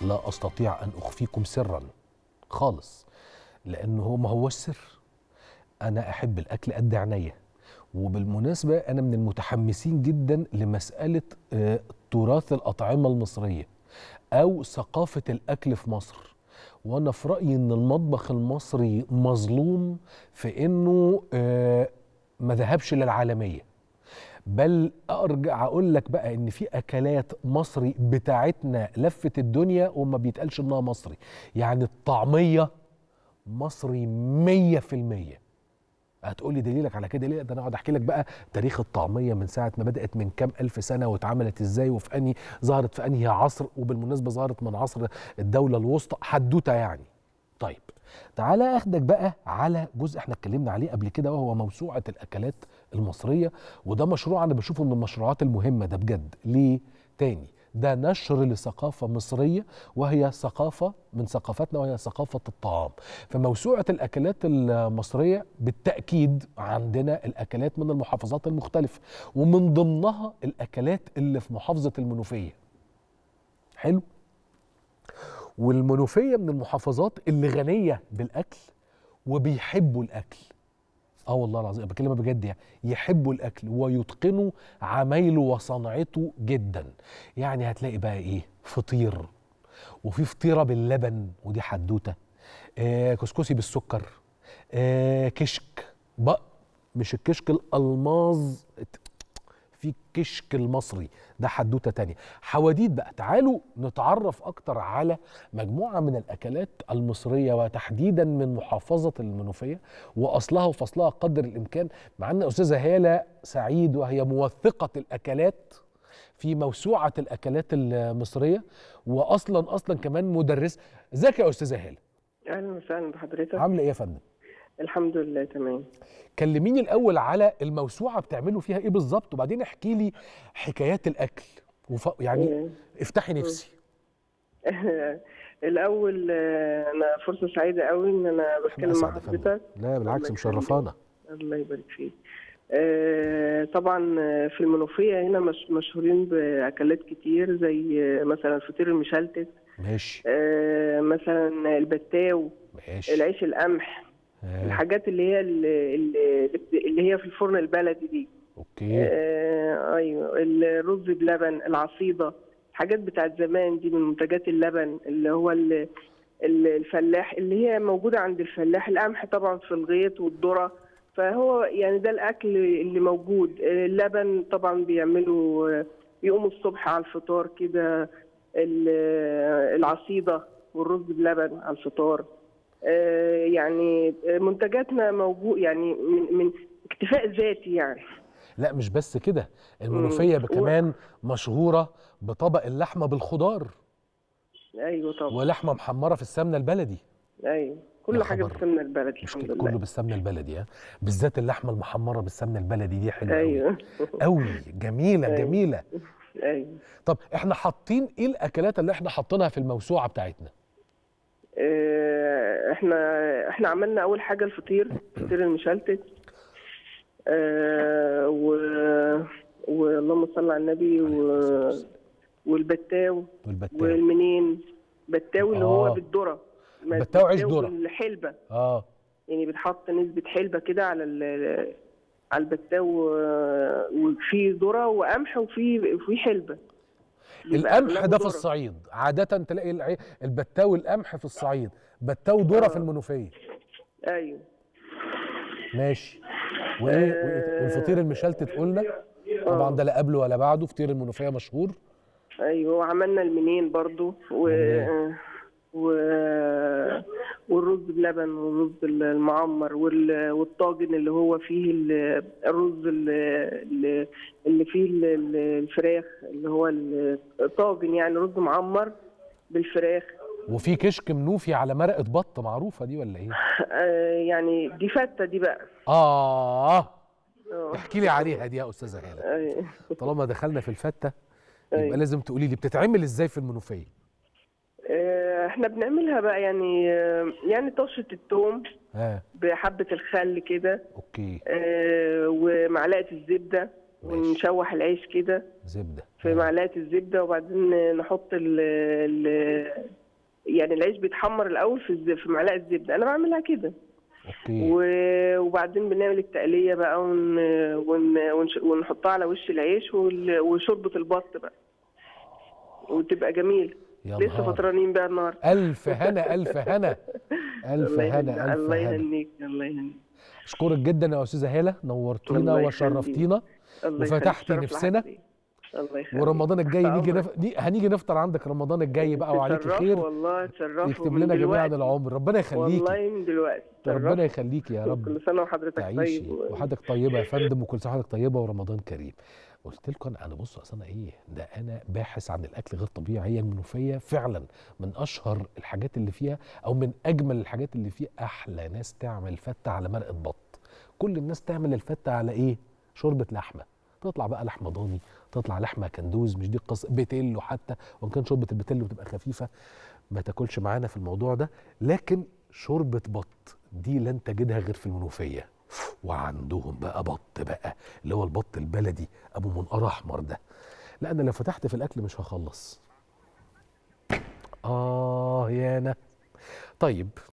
لا استطيع ان اخفيكم سرا خالص لانه هو ما هوش سر انا احب الاكل قد عينيا وبالمناسبه انا من المتحمسين جدا لمساله آه، تراث الاطعمه المصريه او ثقافه الاكل في مصر وانا في رايي ان المطبخ المصري مظلوم في انه آه، ما ذهبش للعالميه بل ارجع اقول لك بقى ان في اكلات مصري بتاعتنا لفت الدنيا وما بيتقالش انها مصري يعني الطعميه مصري مية في المية هتقول لي دليلك على كده ليه ده انا اقعد احكي لك بقى تاريخ الطعميه من ساعه ما بدات من كام الف سنه واتعملت ازاي وفي انهي ظهرت في انهي عصر وبالمناسبه ظهرت من عصر الدوله الوسطى حدوته يعني طيب تعالى اخدك بقى على جزء احنا اتكلمنا عليه قبل كده وهو موسوعه الاكلات المصريه وده مشروع انا بشوفه من المشروعات المهمه ده بجد ليه تاني ده نشر لثقافة مصرية وهي ثقافة من ثقافتنا وهي ثقافة الطعام فموسوعة الأكلات المصرية بالتأكيد عندنا الأكلات من المحافظات المختلفة ومن ضمنها الأكلات اللي في محافظة المنوفية حلو والمنوفية من المحافظات اللي غنية بالأكل وبيحبوا الأكل اه والله العظيم بكلمه بجد يعني يحبوا الاكل ويتقنوا عمايله وصنعته جدا يعني هتلاقي بقى ايه فطير وفي فطيره باللبن ودي حدوته آه كسكسي بالسكر آه كشك بق مش الكشك الالماظ في كشك المصري ده حدوته تانية حواديت بقى تعالوا نتعرف اكتر على مجموعه من الاكلات المصريه وتحديدا من محافظه المنوفيه واصلها وفصلها قدر الامكان معنا استاذه هاله سعيد وهي موثقه الاكلات في موسوعه الاكلات المصريه واصلا اصلا كمان مدرس ازيك يا استاذه هاله اهلا وسهلا بحضرتك عامله ايه يا فندم الحمد لله تمام كلميني الاول على الموسوعه بتعملوا فيها ايه بالظبط وبعدين احكي لي حكايات الاكل وف... يعني إيه. افتحي نفسي الاول آه، انا فرصه سعيده قوي ان انا احنا بتكلم مع اسعد يا فندم حضرتك لا بالعكس الله مشرفانا الله يبارك فيك آه، طبعا آه، في المنوفيه هنا مش مشهورين باكلات كتير زي آه، مثلا الفطير المشلتت ماشي آه، مثلا البتاو ماشي العيش القمح آه. الحاجات اللي هي اللي, اللي هي في الفرن البلدي دي اوكي آه ايوه الرز بلبن العصيده الحاجات بتاعت زمان دي من منتجات اللبن اللي هو ال- ال- الفلاح اللي هي موجوده عند الفلاح القمح طبعا في الغيط والذره فهو يعني ده الاكل اللي موجود آه، اللبن طبعا بيعملوا آه، بيقوموا الصبح على الفطار كده ال- آه، العصيده والرز بلبن على الفطار آه، يعني آه، منتجاتنا موجود يعني من من اكتفاء ذاتي يعني لا مش بس كده المنوفيه مم. كمان مشهوره بطبق اللحمه بالخضار ايوه طبعا ولحمه محمره في السمنه البلدي ايوه كل يا حاجه خبر. بالسمنه البلدي مش الحمد كده لله كله بالسمنه البلدي ها بالذات اللحمه المحمره بالسمنه البلدي دي حلوه قوي ايوه قوي جميله أيوة. جميله ايوه طب احنا حاطين ايه الاكلات اللي احنا حاطينها في الموسوعه بتاعتنا آه، احنا احنا عملنا اول حاجه الفطير الفطير المشلتت آه، و واللهم صل على النبي و... والبتاو والبتاو والمنين بتاو اللي آه. هو بالذره ما بتاو عيش البتاو ذرة. بالحلبه اه يعني بتحط نسبة حلبة كده على ال- على البتاو آه، وفي ذرة وقمح وفي وفي حلبة بيبقى القمح أغلبه ده في ذرة. الصعيد عاده تلاقي الع- البتاو القمح في الصعيد بتاو ذره في آه. المنوفيه ايوه ماشي وايه آه. وإيه- والفطير المشلتت قلنا طبعا ده لا قبله ولا بعده فطير المنوفيه مشهور ايوه وعملنا المنين برضو و... منين. و... والرز بلبن والرز المعمر وال... والطاجن اللي هو فيه ال- الرز اللي, اللي فيه ال- ال- الفراخ اللي هو الطاجن يعني رز معمر بالفراخ وفي كشك منوفي على مرقه بط معروفه دي ولا ايه آه، يعني دي فته دي بقى اه آه. احكي لي عليها دي يا استاذه هاله أيوة. طالما دخلنا في الفته يبقى أيوة. لازم تقولي لي بتتعمل ازاي في المنوفيه آه، احنا بنعملها بقى يعني آه، يعني طشه الثوم ها بحبه الخل كده اوكي آه، ومعلقه الزبده ماشي. ونشوح العيش كده زبده في ها. معلقه الزبده وبعدين نحط ال ال يعني العيش بيتحمر الاول في الز- في معلقه زبده انا بعملها كده اوكي و- وبعدين بنعمل التقليه بقى ون... ون... ونش... ونحطها على وش العيش وال... وشوربه البط بقى وتبقى جميل يا لسه نهار فطرانين بقى النهارده الف هنا الف هنا الف الله هنا يهنيك الف الله هنا يهنيك الله يهنيك اشكرك جدا يا استاذه هاله نورتينا الله يخليك. وشرفتينا الله يخليك. وفتحتي شرف نفسنا. لحد إيه. الله يخليك ورمضان الجاي تحت نيجي أمرك. نف... ني- هنيجي نفطر عندك رمضان الجاي بقى وعليك تشرفوا خير والله تشرفوا يكتب من لنا جميعا دلوقتي. العمر ربنا يخليكي والله من دلوقتي ربنا تشرفوا. يخليكي يا رب كل سنه وحضرتك تعيشي طيب وحضرتك طيبه يا فندم وكل سنه وحضرتك طيبه ورمضان كريم قلت لكم انا انا بصوا اصل انا ايه ده انا باحث عن الاكل غير طبيعي هي المنوفيه فعلا من اشهر الحاجات اللي فيها او من اجمل الحاجات اللي فيها احلى ناس تعمل فته على مرقه بط كل الناس تعمل الفته على ايه شوربه لحمه تطلع بقى لحمه ضاني تطلع لحمه كندوز مش دي القصه بيتيلو حتى وان كان شوربه البيتيلو بتبقى خفيفه ما تاكلش معانا في الموضوع ده لكن شوربه بط دي لن تجدها غير في المنوفيه وعندهم بقى بط بقى اللي هو البط البلدي ابو منقار احمر ده لا انا لو فتحت في الاكل مش هخلص اه يانا طيب